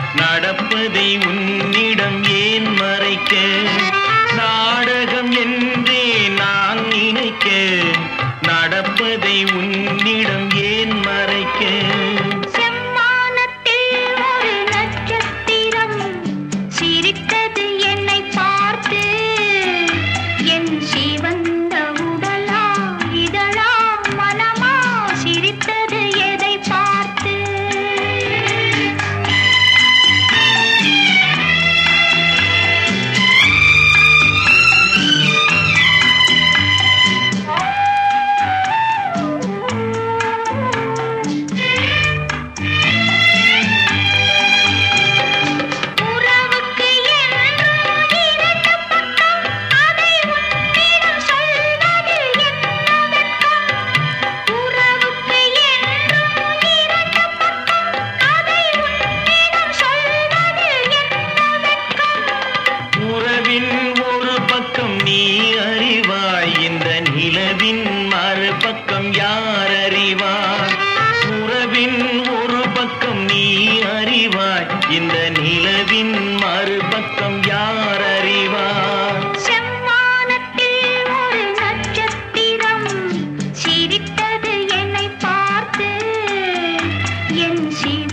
நடப்பதை உன்னிடம் ஏன் மறைக்க நாடகம் என்றே நான் நினைக்க நடப்பதை உன்னிடம் ஏன் மறைக்க செம்மானத்தில் ஒரு நட்சத்திரம் சிரித்தது என்னை பார்த்து என் சிவந்த உடலா இதழா மனமா சிரித்தது எதை பார்த்து உறவுக்கு என்றும் இரண்டு பக்கம் அதை உன்னிடம் சொல்வது என்ன வெட்கம் உறவுக்கு என்றும் இரண்டு பக்கம் அதை உன்னிடம் சொல்வது என்ன வெட்கம் உறவின் ஒரு பக்கம் நீ அறிவாய் இந்த நிலவின் மறுபக்கம் யார் அறிவார் உறவின் ஒரு பக்கம் நீ அறிவாய் இந்த நிலவின் மறுபக்கம் யார் அறிவார் செம்மானத்தில் ஒரு நட்சத்திரம் சிரித்தது என்னை பார்த்து என் சிவ